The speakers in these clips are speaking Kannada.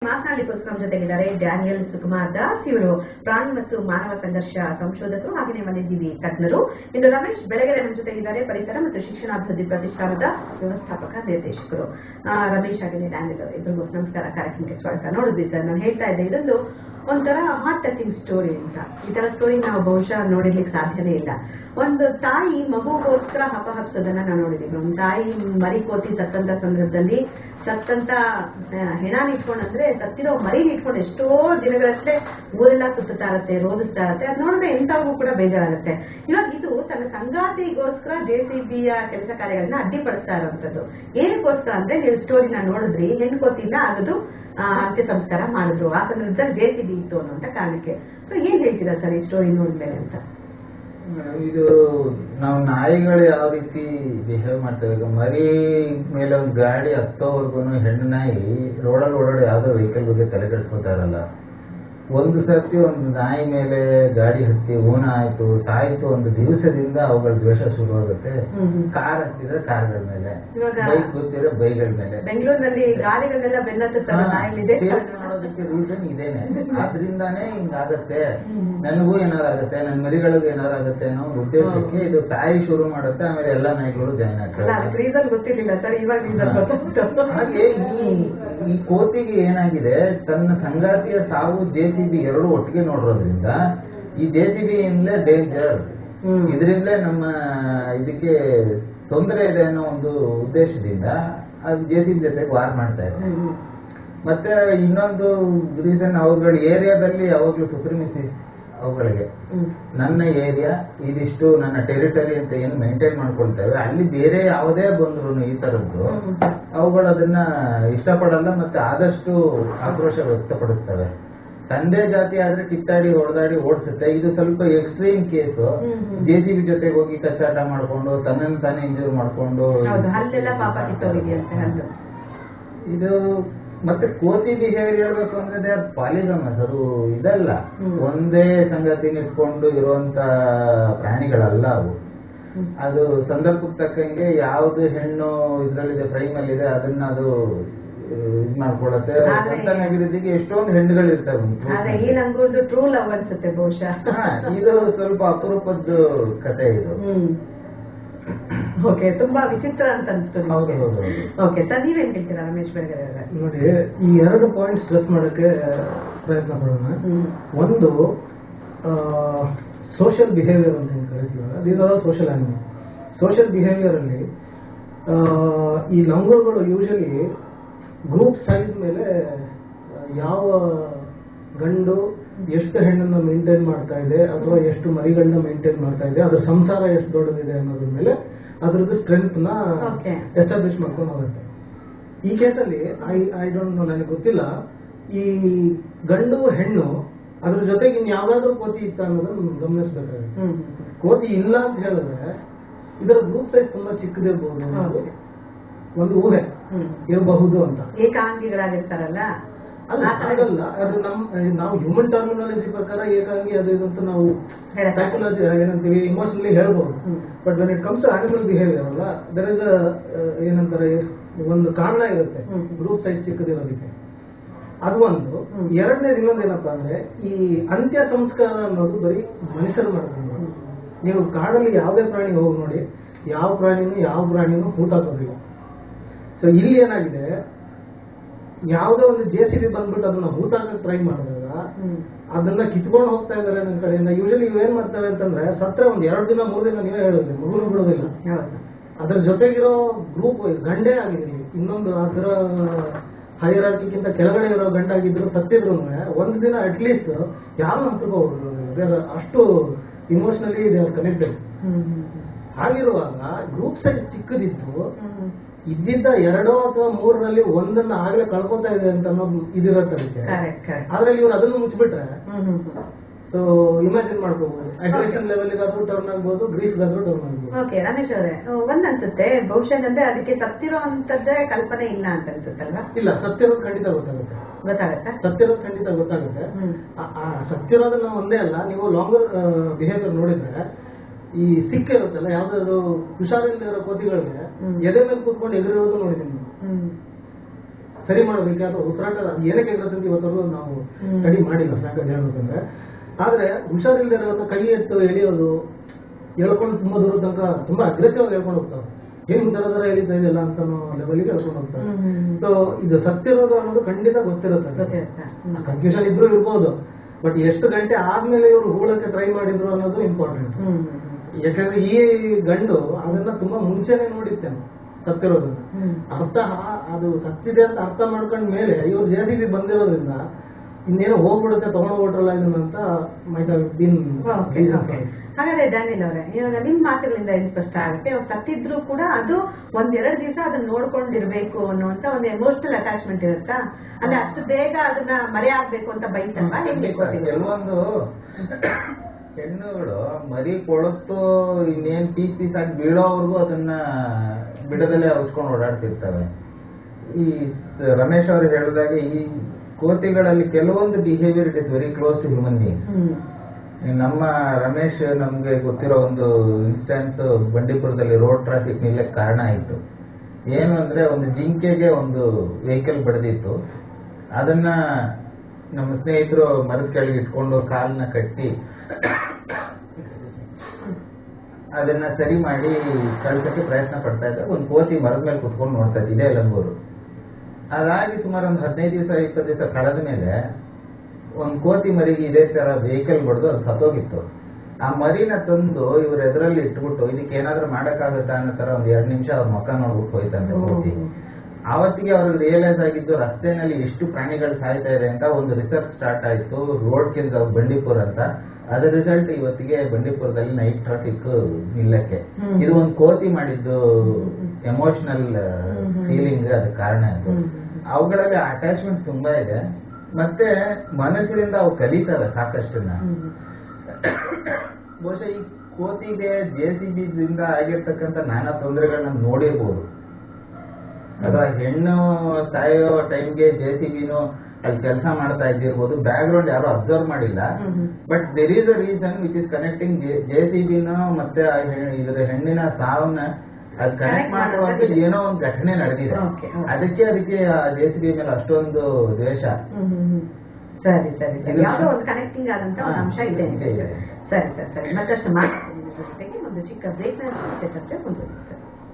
ಮಾತನಾಡಲಿಕ್ಕೋಸ್ಕರ ನಮ್ಮ ಜೊತೆಗಿದ್ದಾರೆ ಡ್ಯಾನಿಯಲ್ ಸುಕುಮಾರ್ ದಾಸ್ ಇವರು ಪ್ರಾಣಿ ಮತ್ತು ಮಾನವ ಸಂಘರ್ಷ ಸಂಶೋಧಕರು ಹಾಗೆಯೇ ವನ್ಯಜೀವಿ ತಜ್ಞರು ಇನ್ನು ರಮೇಶ್ ಬೆಳಗೆರೆ ನಮ್ಮ ಜೊತೆಗಿದ್ದಾರೆ ಪರಿಸರ ಮತ್ತು ಶಿಕ್ಷಣಾಭಿವೃದ್ಧಿ ಪ್ರತಿಷ್ಠಾನದ ವ್ಯವಸ್ಥಾಪಕ ನಿರ್ದೇಶಕರು ಆ, ರಮೇಶ್ ಹಾಗೆಯೇ ಡ್ಯಾನಿಯಲ್ ಇಬ್ಬರಿಗೂ ನಮಸ್ಕಾರ ಕಾರ್ಯಕ್ರಮಕ್ಕೆ ಸ್ವಾಗತ ನೋಡಿದ್ವಿ ಸರ್ ನಾನು ಹೇಳ್ತಾ ಇದ್ದೆ ಇದೊಂದು ಒಂಥರ ಹಾರ್ಟ್ ಟಚಿಂಗ್ ಸ್ಟೋರಿ ಅಂತ ಈ ತರ ಸ್ಟೋರಿ ನಾವು ಬಹುಶಃ ನೋಡಿರ್ಲಿಕ್ಕೆ ಸಾಧ್ಯನೇ ಇಲ್ಲ ಒಂದು ತಾಯಿ ಮಗುಗೋಸ್ಕರ ಹಪಹಪ್ಸೋದನ್ನ ನಾವು ನೋಡಿದೀವಿ ಒಂದು ತಾಯಿ ಮರಿ ಕೋತಿ ಸತ್ತಂತ ಸಂದರ್ಭದಲ್ಲಿ ಸತ್ತಂತ ಆ, ಹೆಣಾನ್ ಇಟ್ಕೊಂಡು ಅಂದ್ರೆ ಸತ್ತಿರೋ ಮರಿ ಇಟ್ಕೊಂಡು ಎಷ್ಟೋ ದಿನಗಳಷ್ಟೇ ಊರೆಲ್ಲ ಸುತ್ತಾ ಇರತ್ತೆ ರೋಧಿಸ್ತಾ ಇರತ್ತೆ ಅದು ನೋಡಿದ್ರೆ ಎಂತಾಗೂ ಕೂಡ ಬೇಜಾರಾಗುತ್ತೆ ಇವಾಗ ಇದು ತನ್ನ ಸಂಗಾತಿಗೋಸ್ಕರ ಜೆ ಸಿ ಬಿಯ ಕೆಲಸ ಕಾರ್ಯಗಳನ್ನ ಅಡ್ಡಿಪಡಿಸ್ತಾ ಇರುವಂತದ್ದು ಏನಕ್ಕೋಸ್ಕರ ಅಂದ್ರೆ ನೀವು ಸ್ಟೋರಿನ ನೋಡಿದ್ರಿ ಹೆಣ್ಣು ಕೋತಿನ ಆಗದು ಆ, ಅಂತ್ಯ ಸಂಸ್ಕಾರ ಮಾಡಿದ್ರು ಆ ಸಂದರ್ಭದಲ್ಲಿ ಜೆ ಸಿ ಬಿ ಇತ್ತು ಅನ್ನುವಂತ ಕಾರಣಕ್ಕೆ ಸೊ ಏನ್ ಹೇಳ್ತೀರಾ ಸರ್ ಈ ಸ್ಟೋರಿ ನೋಡಿದ್ಮೇಲೆ ಅಂತ ಇದು ನಾವು ನಾಯಿಗಳು ಯಾವ ರೀತಿ ಬಿಹೇವ್ ಮಾಡ್ತೇವೆ ಈಗ ಮರಿ ಮೇಲೆ ಒಂದು ಗಾಡಿ ಹತ್ತೋವರೆಗೂ ಹೆಣ್ಣು ನಾಯಿ ರೋಡಲ್ಲಿ ಓಡಾಡಿ ಯಾವ್ದೋ ವೆಹಿಕಲ್ ಬಗ್ಗೆ ತಲೆ ಕೆಡಿಸ್ಕೊತಾ ಇರಲ್ಲ ಒಂದು ಸರ್ತಿ ಒಂದು ನಾಯಿ ಮೇಲೆ ಗಾಡಿ ಹತ್ತಿ ಊನ ಆಯ್ತು ಸಾಯ್ತು ಒಂದು ದಿವಸದಿಂದ ಅವುಗಳ ದ್ವೇಷ ಶುರುವಾಗುತ್ತೆ ಕಾರ್ ಹತ್ತಿದ್ರೆ ಕಾರ್ಗಳ ಮೇಲೆ ಇವಾಗ ಬೈಕ್ ಗೊತ್ತಿದ್ರೆ ಬೈಗಳ ಮೇಲೆ ಬೆಂಗಳೂರಿನಲ್ಲಿ ಗಾಡಿಗಳನ್ನೆಲ್ಲ ಬೆನ್ನತ್ತುತ್ತವೆ ನಾಯಿಲಿದೆ ಚೇಂಜ್ ಮಾಡೋದಕ್ಕೆ ರೀಸನ್ ಇದೇನೆ ಆದ್ರಿಂದಾನೇ ಹಿಂಗಾಗತ್ತೆ ನನಗೂ ಏನಾರಾಗತ್ತೆ ನನ್ನ ಮರಿಗಳಿಗೂ ಏನಾರಾಗತ್ತೆ ಅನ್ನೋ ಒಂದು ಉದ್ದೇಶಕ್ಕೆ ಇದು ತಾಯಿ ಶುರು ಮಾಡುತ್ತೆ ಆಮೇಲೆ ಎಲ್ಲಾ ನಾಯಿಗಳು ಜಾಯ್ನ್ ಅಲ್ಲ ಆಗ್ತವೆ ಅದಕ್ಕೆ ರೀಸನ್ ಗೊತ್ತಿರ್ಲಿಲ್ಲ ಸರ್ ಇವಾಗ ರೀಸನ್ ಗೊತ್ತಾಗ್ತು ಹಾಗೆ ಈ ಈ ಕೋತಿಗೆ ಏನಾಗಿದೆ ತನ್ನ ಸಂಗಾತಿಯ ಸಾವು ಜೆ ಸಿ ಬಿ ಎರಡು ಒಟ್ಟಿಗೆ ನೋಡಿರೋದ್ರಿಂದ ಈ ಜೆ ಸಿ ಬಿ ಇಂದಲೇ ಡೇಂಜರ್ ಹ್ಮ್. ಇದರಿಂದಲೇ ನಮ್ಮ ಇದಕ್ಕೆ ತೊಂದರೆ ಇದೆ ಅನ್ನೋ ಒಂದು ಉದ್ದೇಶದಿಂದ ಅದು ಜೆ ಸಿ ಬಿ ಜೊತೆಗೆ ವಾರ್ ಮಾಡ್ತಾ ಇದೆ ಹ್ಮ್, ಹ್ಮ್. ಮತ್ತೆ ಇನ್ನೊಂದು ರೀಸನ್ ಅವುಗಳ ಏರಿಯಾದಲ್ಲಿ ಯಾವಾಗ್ಲೂ ಸುಪ್ರಿಮಿಸಿ ಅವುಗಳಿಗೆ ಹ್ಮ್. ನನ್ನ ಏರಿಯಾ ಇದಿಷ್ಟು ನನ್ನ ಟೆರಿಟರಿ ಅಂತ ಏನು ಮೇಂಟೈನ್ ಮಾಡ್ಕೊಳ್ತೇವೆ ಅಲ್ಲಿ ಬೇರೆ ಯಾವುದೇ ಬಂದ್ರು ಈ ತರದ್ದು ಹ್ಮ್. ಅವುಗಳು ಅದನ್ನ ಇಷ್ಟಪಡಲ್ಲ ಮತ್ತೆ ಆದಷ್ಟು ಆಕ್ರೋಶ ವ್ಯಕ್ತಪಡಿಸ್ತವೆ ತಂದೆ ಜಾತಿ ಆದ್ರೆ ಕಿತ್ತಾಡಿ ಹೊಡೆದಾಡಿ ಓಡಿಸುತ್ತೆ ಇದು ಸ್ವಲ್ಪ ಎಕ್ಸ್ಟ್ರೀಮ್ ಕೇಸು ಹ್ಮ್, ಹ್ಮ್. ಜೆ ಸಿ ಬಿ ಜೊತೆಗೆ ಹೋಗಿ ಕಚ್ಚಾಟ ಮಾಡ್ಕೊಂಡು ತನ್ನನ್ನು ತಾನೇ ಇಂಜೂರ್ ಮಾಡ್ಕೊಂಡು ಹೌದು ಹಲ್ಲೆಲ್ಲ ಪಾಪ ಕಿತ್ತೋಗಿದೆಯಂತೆ ಹಲ್ಲು ಇದು ಮತ್ತೆ ಕೋತಿ ಬಿಹೇವಿಯರ್ ಹೇಳ್ಬೇಕು ಅಂದ್ರೆ ದೇ ಆರ್ ಪಾಲಿಗಮಸ್ ಅದು ಇದಲ್ಲ ಹ್ಮ್. ಒಂದೇ ಸಂಗತಿನ ಇಟ್ಕೊಂಡು ಇರುವಂತ ಪ್ರಾಣಿಗಳಲ್ಲ ಅವು ಹ್ಮ್. ಅದು ಸಂದರ್ಭಕ್ಕೆ ತಕ್ಕಂಗೆ ಯಾವ್ದು ಹೆಣ್ಣು ಇದ್ರಲ್ಲಿದೆ ಪ್ರೈಮ್ ಅಲ್ಲಿ ಇದೆ ಅದನ್ನ ಅದು ಆ, ಇದ್ ಮಾಡ್ಕೊಳತ್ತೆ ಆದ್ರೆ- ಸಂತಾನ ಅಭಿವೃದ್ಧಿಗೆ ಎಷ್ಟೊಂದು ಹೆಣ್ಣುಗಳು ಇರ್ತವೆ ಆದ್ರೆ ಈ ನಂಗೊಂದು ಟ್ರೂ ಲವ್ ಅನ್ಸುತ್ತೆ ಬಹುಶಃ ಹಾ, ಇದು ಸ್ವಲ್ಪ ಅಪರೂಪದ್ದು ಕತೆ ಇದು ಹ್ಮ್ ಓಕೆ ತುಂಬಾ ವಿಚಿತ್ರ ಅಂತ ಅನ್ಸ್ತು ಹೌದು ಹೌದು ಹೌದು ಓಕೆ ಸರ್ ನೀವೇನ್ ಹೇಳ್ತೀರಾ ರಮೇಶ್ ಬೆಳಗೆರೆ ಅವರೇ? ನೋಡಿ ಈ ಎರಡು ಪಾಯಿಂಟ್ ಸ್ಟ್ರೆಸ್ ಮಾಡೋಕ್ಕೆ ಪ್ರಯತ್ನ ಪಡೋಣ ಹ್ಮ್ ಒಂದು ಸೋಷಿಯಲ್ ಬಿಹೇವಿಯರ್ ಅಂತ ಏನು ಕರಿತೀವಲ್ಲ these are social animal social behaviour ಅಲ್ಲಿ ಆ, ಈ ಲಂಗರ್ಗಳು ಯೂಶಲಿ ಗ್ರೂಪ್ ಸೈಜ್ ಮೇಲೆ ಆ, ಯಾವ ಗಂಡು ಎಷ್ಟು ಹೆಣ್ಣನ್ನು ಮೇಂಟೈನ್ ಮಾಡ್ತಾ ಇದೆ ಅಥವಾ ಎಷ್ಟು ಮರಿಗಳನ್ನ ಮೇಂಟೈನ್ ಮಾಡ್ತಾ ಇದೆ ಅದ್ರ ಸಂಸಾರ ಎಷ್ಟು ದೊಡ್ಡದಿದೆ ಅನ್ನೋದ್ರ ಮೇಲೆ ಅದ್ರದ್ದು ಸ್ಟ್ರೆಂತ್ ನ Okay. ಎಸ್ಟಾಬ್ಲಿಷ್ ಮಾಡ್ಕೊಂಡು ಹೋಗುತ್ತೆ ಈ ಕೇಸಲ್ಲಿ ಐ ಐ ಡೋಂಟ್ ನೋ ನನಗೆ ಗೊತ್ತಿಲ್ಲ ಈ ಗಂಡು ಹೆಣ್ಣು ಅದ್ರ ಜೊತೆಗೆ ಇನ್ ಯಾವ್ದಾದ್ರು ಕೋತಿ ಇತ್ತ ಅನ್ನೋದನ್ನ ಗಮನಿಸಬೇಕಾಗುತ್ತೆ ಹ್ಮ್ ಕೋತಿ ಇಲ್ಲ ಅಂತ ಹೇಳಿದ್ರೆ ಇದರ ಗ್ರೂಪ್ ಸೈಜ್ ತುಂಬಾ ಚಿಕ್ಕದಿರ್ಬೋದು ಅನ್ನೋದು ಹೌದು. ಒಂದು ಊಹೆ ಹ್ಮ್ ಇರಬಹುದು ಅಂತ ಏಕಾಂಗಿಗಳಾಗಿರ್ತಾರಲ್ಲ ಅಲ್ಲ ಆ ತರ- ಹಾಗಲ್ಲ ಅದು ನಮ್ ನಾವು ಹ್ಯೂಮನ್ ಟರ್ಮಿನಾಲಜಿ ಪ್ರಕಾರ ಏಕಾಂಗಿ ಅದು ಇದು ಅಂತ ನಾವು ಹೇಳಕ್ಕಾಗಲ್ಲ. ಸೈಕಾಲಜಿ ಏನಂತೀವಿ ಇಮೋಷನಲಿ ಹೇಳ್ಬೋದು hmm. But when it comes to animal behaviour ಅಲ್ಲ ದರ್ ಇಸ್ ಏನಂತಾರೆ ಒಂದು ಕಾರಣ ಇರುತ್ತೆ ಹ್ಮ್. ಗ್ರೂಪ್ ಸೈಜ್ ಚಿಕ್ಕದಿರೋದಕ್ಕೆ ಅದು ಒಂದು ಹ್ಮ್. ಎರಡನೇದು ಇನ್ನೊಂದು ಏನಪ್ಪಾ ಅಂದ್ರೆ ಈ ಅಂತ್ಯ ಸಂಸ್ಕಾರ ಅನ್ನೋದು ಬರೀ ಮನುಷ್ಯರು ಮಾಡ್ಕೊಂಡು ಹ್ಮ್. ನೀವು ಕಾಡಲ್ಲಿ ಯಾವುದೇ ಪ್ರಾಣಿ ಹೋಗಿ ನೋಡಿ ಯಾವ ಪ್ರಾಣಿನೂ ಯಾವ ಪ್ರಾಣಿನೂ ಹೂತಾಕೋದಿಲ್ಲ ಸೊ ಇಲ್ಲಿ ಏನಾಗಿದೆ ಯಾವುದೋ ಒಂದು ಜೆ ಸಿ ಬಿ ಬಂದ್ಬಿಟ್ಟು ಅದನ್ನ ಹೂತಾಕಕ್ಕೆ ಟ್ರೈ ಮಾಡಿದಾಗ ಹ್ಮ್ ಅದನ್ನ ಕಿತ್ಕೊಂಡು ಹೋಗ್ತಾ ಇದಾರೆ ನನ್ನ ಕಡೆಯಿಂದ ಯೂಶಲಿ ಇವೇನ್ ಮಾಡ್ತವೆ ಅಂತಂದ್ರೆ ಸತ್ರ ಒಂದ್ ಎರಡು ದಿನ ಮೂರು ದಿನ ನೀವೇ ಹೇಳಿದ್ರಿ ಮಗುನು ಬಿಡೋದಿಲ್ಲ ಹೌದು ಅದ್ರ ಜೊತೆಗಿರೋ ಗ್ರೂಪ್ ಗಂಡೇ ಆಗಿದೆ ಇನ್ನೊಂದು ಅದರ ಹೈರಾರ್ಕಿಗಿಂತ ಕೆಳಗಡೆ ಇರೋ ಗಂಡಾಗಿದ್ರು ಸತ್ತಿದ್ರು ಒಂದು ದಿನ ಅಟ್ಲೀಸ್ಟ್ ಯಾರು ಹತ್ತಿರಕ್ಕೆ ಹೋಗೋದು ಅಷ್ಟು emotionally they are connected hmm hmm ಹಾಗಿರುವಾಗ ಗ್ರೂಪ್ ಸೈಜ್ ಚಿಕ್ಕದಿದ್ದು ಹ್ಮ್ ಇದ್ದಿದ್ದ ಎರಡೋ ಅಥವಾ ಮೂರರಲ್ಲಿ ಒಂದನ್ನ ಆಗ್ಲೇ ಕಳ್ಕೊತಾ ಇದೆ ಅಂತ ಅನ್ನೋದು ಇದಿರತ್ತೆ ಅದಕ್ಕೆ ಕರೆಕ್ಟ್ ಕರೆಕ್ಟ್ ಅದ್ರಲ್ಲಿ ಇವ್ರು ಅದನ್ನು ಮುಚ್ಚಿಬಿಟ್ರೆ ಹ್ಮ್ ಹ್ಮ್ ಹ್ಮ್ ಸೊ ಇಮ್ಯಾಜಿನ್ ಮಾಡ್ಕೋಬಹುದು ಅಗ್ರೆಷನ್ ಲೆವೆಲ್ಗಾದ್ರೂ ಟರ್ನ್ ಆಗ್ಬೋದು ಗ್ರೀಫ್ಗಾದ್ರೂ ಟರ್ನ್ ಆಗ್ಬೋದು ಓಕೆ ರಮೇಶ್ ಅವರೇ ಒಂದ್ ಅನ್ಸುತ್ತೆ ಬಹುಶಃ ಅಂದ್ರೆ ಅದಕ್ಕೆ ಸತ್ತಿರೋ ಅಂತದ್ದೇ ಕಲ್ಪನೆ ಇಲ್ಲ ಅಂತ ಅನ್ಸುತ್ತಲ್ವಾ ಇಲ್ಲ ಸತ್ತಿರೋದು ಖಂಡಿತ ಗೊತ್ತಾಗುತ್ತೆ ಗೊತ್ತಾಗತ್ತಾ ಸತ್ತಿರೋದು ಖಂಡಿತ ಗೊತ್ತಾಗುತ್ತೆ ಹ್ಮ್ ಆ- ಆ ಸತ್ತಿರೋದನ್ನ ಒಂದೇ ಅಲ್ಲ ನೀವು ಲಾಂಗರ್ ಬಿಹೇವಿಯರ್ ನೋಡಿದ್ರೆ ಈ ಸಿಕ್ಕ ಇರುತ್ತಲ್ಲ ಯಾವ್ದಾದ್ರು ಹುಷಾರಿಲ್ಲದೆ ಇರೋ ಕೋತಿಗಳಿಗೆ ಹ್ಮ್. ಎದೆ ಮೇಲೆ ಕೂತ್ಕೊಂಡು ಎಗರಿರೋದು ನೋಡಿದ್ದೀನಿ ನಾನು. ಹ್ಮ್ ಸರಿ ಮಾಡೋದಕ್ಕೆ ಅಥವಾ ಉಸಿರಾಟ ಏನಕ್ಕೆ ಇರುತ್ತೆ ಅಂತ ಇವತ್ತರೆಗೂ ನಾವು ಹ್ಮ್. ಸ್ಟಡಿ ಮಾಡಿಲ್ಲ ಫ್ರಾಂಕ್ ಆಗಿ ಹೇಳ್ಬೇಕಂದ್ರೆ ಆದ್ರೆ ಹುಷಾರಿಲ್ಲದೆ ಇರೋದು ಕೈ ಎತ್ತು ಎಳೆಯೋದು ಎಳ್ಕೊಂಡು ತುಂಬಾ ದೂರ ತನಕ ತುಂಬಾ ಅಗ್ರೆಸಿವ್ ಆಗಿ ಹೇಳ್ಕೊಂಡು ಹೋಗ್ತಾವೆ ಏನ್ ದರ ದರ ಎಳಿತಾ ಇದೆಯಲ್ಲ ಅಂತ ಲೆವೆಲ್ಗೆ ಹೇಳ್ಕೊಂಡು ಹೋಗ್ತಾರೆ ಹ್ಮ್, ಹ್ಮ್, ಹ್ಮ್. ಸೊ ಇದು ಸತ್ತಿರೋದು ಅನ್ನೋದು ಖಂಡಿತ ಗೊತ್ತಿರುತ್ತೆ ಗೊತ್ತಿರುತ್ತೆ. ಹ್ಮ್. ಕನ್ಫ್ಯೂಷನ್ ಇದ್ರೂ ಇರ್ಬೋದು ಬಟ್ ಎಷ್ಟು ಗಂಟೆ ಆದ್ಮೇಲೆ ಇವರು ಹೂಳಕ್ಕೆ ಟ್ರೈ ಮಾಡಿದ್ರು ಅನ್ನೋದು ಇಂಪಾರ್ಟೆಂಟ್ ಹ್ಮ್, ಹ್ಮ್, ಯಾಕಂದ್ರೆ ಈ ಗಂಡು ಅದನ್ನ ತುಂಬಾ ಮುಂಚೆನೆ ನೋಡಿತ್ತೇನೆ ಸತ್ತಿರೋದನ್ನ ಹ್ಮ್. ಅರ್ಥ ಆ- ಅದು ಸತ್ತಿದೆ ಅಂತ ಅರ್ಥ ಮಾಡ್ಕೊಂಡ ಮೇಲೆ ಇವ್ರು ಜೆ ಸಿ ಬಿ ಬಂದಿರೋದ್ರಿಂದ ಇನ್ನೇನೋ ಹೋಗ್ಬಿಡುತ್ತೆ ತಗೊಂಡೋಗ್ಬಿಟ್ರಲ್ಲ ಇದನ್ನ ಅಂತ might have been okay, okay. ಹಾಗಾದ್ರೆ ಡ್ಯಾನಿಯಲ್ ಅವರೇ ಇವಾಗ ನಿಮ್ ಮಾತುಗಳಿಂದ ಏನ್ ಸ್ಪಷ್ಟ ಆಗುತ್ತೆ ಅವ್ರು ಸತ್ತಿದ್ರು ಕೂಡ ಅದು ಒಂದೆರಡು ದಿವಸ ಅದನ್ನ ನೋಡ್ಕೊಂಡಿರ್ಬೇಕು ಅನ್ನುವಂತ ಒಂದು ಎಮೋಷನಲ್ ಅಟ್ಯಾಚ್ಮೆಂಟ್ ಇರುತ್ತಾ ಅಂದ್ರೆ ಅಷ್ಟು ಬೇಗ ಅದನ್ನ ಮರೆ ಆಗ್ಬೇಕು ಅಂತ ಬೈತಲ್ವಾ ಹೆಂಗೆ ಗೊತ್ತಿಲ್ಲ ಕೆಲವೊಂದು ಹೆಣ್ಣುಗಳು ಮರಿ ಕೊಳತು ಇನ್ನೇನ್ ಪೀಸ್ ಪೀಸ್ ಆಗಿ ಬೀಳೋವರೆಗೂ ಅದನ್ನ ಬಿಡದಲ್ಲೇ ಹಚ್ಕೊಂಡು ಓಡಾಡ್ತಿರ್ತವೆ ಈ ಸ- ರಮೇಶ್ ಅವರು ಹೇಳಿದಾಗ ಈ ಕೋತಿಗಳಲ್ಲಿ ಕೆಲವೊಂದು behaviour it is very close to human beings hmm ನಮ್ಮ ರಮೇಶ್ ನಮ್ಗೆ ಗೊತ್ತಿರೋ ಒಂದು ಇನ್ಸ್ಟೆನ್ಸ್ ಬಂಡೀಪುರದಲ್ಲಿ ರೋಡ್ ಟ್ರಾಫಿಕ್ ನಿಲ್ಲಕ್ಕೆ ಕಾರಣ ಆಯಿತು ಏನು ಅಂದ್ರೆ ಒಂದು ಜಿಂಕೆಗೆ ಒಂದು ವೆಹಿಕಲ್ ಬಡ್ದಿತ್ತು ಅದನ್ನ ನಮ್ಮ ಸ್ನೇಹಿತರು ಮರದ ಕೆಳಗೆ ಇಟ್ಕೊಂಡು ಕಾಲ್ನ ಕಟ್ಟಿ ಅದನ್ನ ಸರಿ ಮಾಡಿ ಕಳ್ಸಕ್ಕೆ ಪ್ರಯತ್ನ ಪಡ್ತಾ ಇದ್ದ ಒಂದು ಕೋತಿ ಮರದ ಮೇಲೆ ಕುತ್ಕೊಂಡು ನೋಡ್ತಾ ಇತ್ತು ಇದೇ ಲಂಗೂರು ಅದಾಗಿ ಸುಮಾರು ಒಂದು ಹದಿನೈದು ದಿವಸ ಇಪ್ಪತ್ತು ದಿವಸ ಕಳೆದ ಮೇಲೆ ಒಂದು ಕೋತಿ ಮರಿಗೆ ಇದೇ ತರ ವೆಹಿಕಲ್ ಬಡ್ದು ಅದು ಸತ್ತೋಗಿತ್ತು ಆ ಮರಿನ ತಂದು ಇವ್ರ ಎದುರಲ್ಲಿ ಇಟ್ಬಿಟ್ಟು ಇದಕ್ಕೆ ಏನಾದ್ರೂ ಮಾಡಕ್ಕಾಗುತ್ತಾ ಅನ್ನೋ ತರ ಒಂದ್ ಎರಡ್ ನಿಮಿಷ ಅವ್ರ ಮುಖ ನೋಡ್ಬಿಟ್ಟು ಹೋಯ್ತಂತೆ ಕೋತಿ ಆವತ್ತಿಗೆ ಅವ್ರಿಗೆ ರಿಯಲೈಸ್ ಆಗಿದ್ದು ರಸ್ತೆನಲ್ಲಿ ಎಷ್ಟು ಪ್ರಾಣಿಗಳು ಸಾಯ್ತಾ ಇದೆ ಅಂತ ಒಂದು ರಿಸರ್ಚ್ ಸ್ಟಾರ್ಟ್ ಆಯ್ತು ರೋಡ್ ಕಿಂದ ಬಂಡೀಪುರ್ ಅಂತ ಅದರ ರಿಸಲ್ಟ್ ಇವತ್ತಿಗೆ ಬಂಡೀಪುರದಲ್ಲಿ ನೈಟ್ ಟ್ರಾಫಿಕ್ ನಿಲ್ಲಕ್ಕೆ ಹ್ಮ್. ಇದು ಒಂದು ಕೋತಿ ಮಾಡಿದ್ದು ಎಮೋಷನಲ್ ಹ್ಮ್. ಫೀಲಿಂಗ್ ಅದಕ್ಕೆ ಕಾರಣ ಅದು ಹ್ಮ್. ಅವುಗಳಲ್ಲಿ ಅಟ್ಯಾಚ್ಮೆಂಟ್ ತುಂಬಾ ಇದೆ ಮತ್ತೆ ಮನುಷ್ಯರಿಂದ ಅವು ಕಲಿತವೆ ಸಾಕಷ್ಟನ್ನ ಹ್ಮ್. ಬಹುಶಃ ಈ ಕೋತಿಗೆ ಜೆ ಸಿ ದಿಂದ ಆಗಿರ್ತಕ್ಕಂಥ ನಾನಾ ತೊಂದರೆಗಳನ್ನ ನೋಡಿರ್ಬೋದು ಅಥವಾ ಹೆಣ್ಣು ಸಾಯೋ ಟೈಮ್ಗೆ ಜೆ ಸಿ ಬಿನು ಅಲ್ಲಿ ಕೆಲಸ ಮಾಡ್ತಾ ಇದ್ದಿರ್ಬೋದು ಬ್ಯಾಕ್ ಗ್ರೌಂಡ್ ಯಾರು ಅಬ್ಸರ್ವ್ ಮಾಡಿಲ್ಲ hmm, hmm. But there is a reason which is connecting J C ಬಿನ ಮತ್ತೆ ಆ ಹೆ- ಇದರ ಹೆಣ್ಣಿನ ಸಾವನ್ನ ಅದು Connect ಕನೆಕ್ಟ್ ಮಾಡುವಂತ ಮಾಡೋದಕ್ಕೆ ಏನೋ ಒಂದು ಘಟನೆ ನಡೆದಿದೆ Okay, okay. ಅದಕ್ಕೆ ಅದಕ್ಕೆ ಜೆ ಸಿ ಬಿ ಮೇಲೆ ಅಷ್ಟೊಂದು ದ್ವೇಷ ಹ್ಮ್, ಹ್ಮ್, ಹ್ಮ್. ಸರಿ ಸರಿ ಸರಿ ಇದು- ಯಾವುದೋ ಒಂದು ಕನೆಕ್ಟಿಂಗ್ ಆದಂತ ಒಂದು ಅಂಶ ಇದೆ ಇದೆ, ಇದೆ. ಸರಿ ಸರಿ ಸರಿ ಮತ್ತಷ್ಟು ಮಾತಾಡ್ತೀನಿ ಇದ್ರ ಜೊತೆಗೆ ಒಂದು ಚಿಕ್ಕ ಬ್ರೇಕ್ ಮತ್ತೆ ಚರ್ಚೆ ಮುಂದುವರಿಯುತ್ತೆ